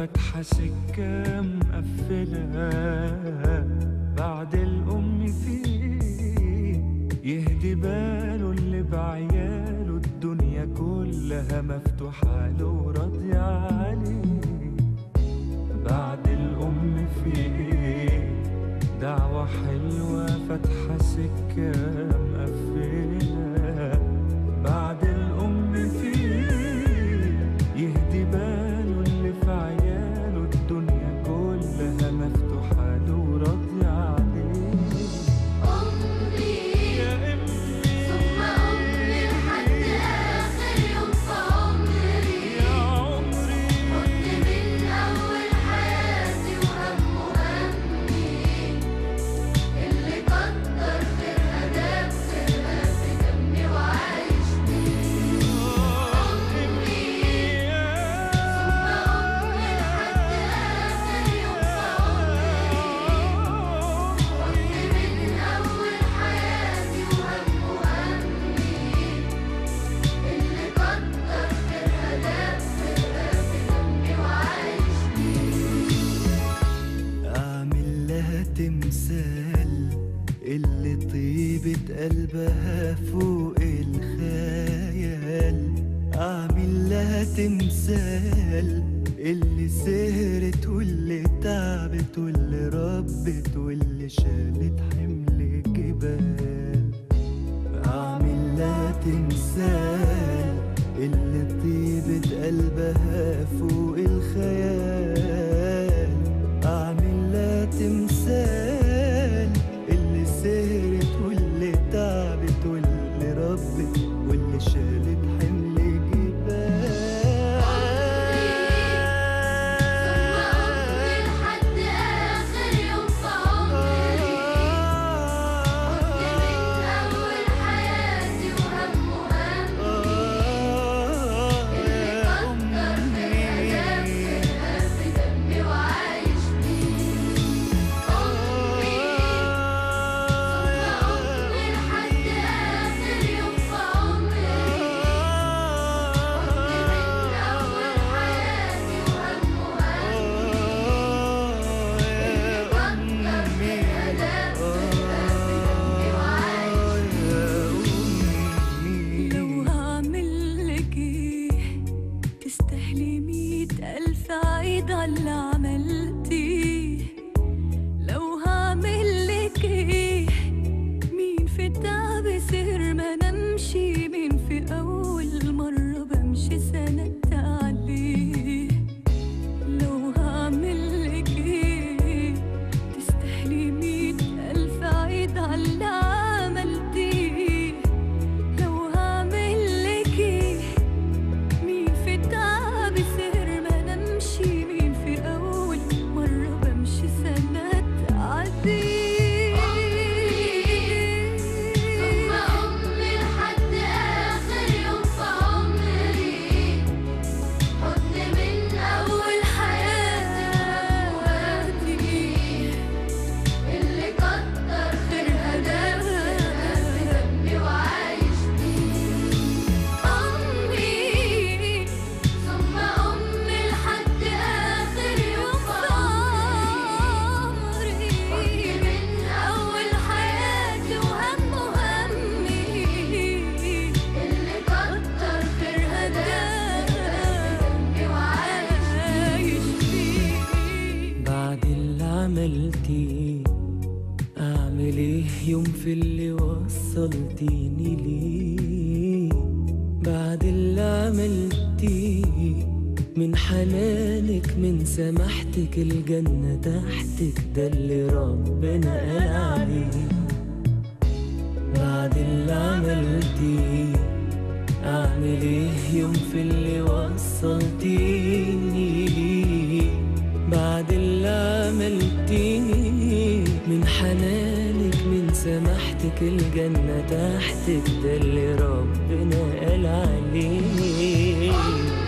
فاتحة سكة مقفلة بعد الأم فيه يهدي باله اللي بعياله الدنيا كلها مفتوحة له وراضية عليه بعد الأم فيه دعوة حلوة فاتحة سكة مقفلة بعد الأم فيه يهدي باله اللي في عياله الدنيا كلها مفتوحة له وراضية عليه أمي يا أمي ثم أمي لحد آخر يوم في عمري يا عمري كنت من أول حياتي وهم همي اللي كتر خيرها داب خيرها في دمي وعايش بيه أمي ثم أمي لحد آخر يوم في عمري كنت من أول حياتي وهم همي اللي كتر خيرها داب خيرها في دمي وعايش أعمل لها تمثال اللي طيبة قلبها فوق الخيال أعمل لها تمثال اللي سهرت واللي تعبت واللي ربت واللي شالت حمل جبال أعمل لها تمثال اللي طيبة قلبها فوق الخيال أعمل لها تمثال اللي سهرت واللي تعبت واللي ربت واللي شالت حمل ثم أمي لحد آخر يوم في عمري كنت من أول حياتي وهم همي اللي كتر خيرها داب خيرها في دمي وعايش بيه أمي ثم أمي لحد آخر يوم في عمري كنت من أول حياتي وهم همي اللي كتر خيرها داب خيرها في دمي وعايش لو هعمل لك ايه تستاهلي مية ألف عيد على اللي عملتيه لو هعمل لك ايه مين في التعب سهر ما نمشي مين في أول مرة بمشي سندت عليه لو هعمل لك ايه تستاهلي مية ألف عيد على اللي عملتيه لو هعمل لك ايه مين في التعب سهر ما نمشي مين في أول مرة بمشي سنة تعدي ثم أمي لحد آخر يوم في عمري حضن من أول حياتي وهمومي اللي كتر خيرها داب خيرها في دمي وعايش بيه أمي ثم أمي لحد آخر يوم في عمري كنت من أول حياتي وهم همي اللي كتر خيرها داب خيرها في دمي وعايش بيه بعد اللي عملتيه أعمل إيه يوم في اللي وصلتيني ليه بعد اللي عملتيه من حنانك من سماحتك الجنة تحتك ده اللي ربنا قال عليه بعد اللي عملتيه أعمل إيه يوم في اللي وصلتيني ليه بعد اللي عملتيه من حنانك من سماحتك الجنة تحتك ده اللي ربنا قال عليه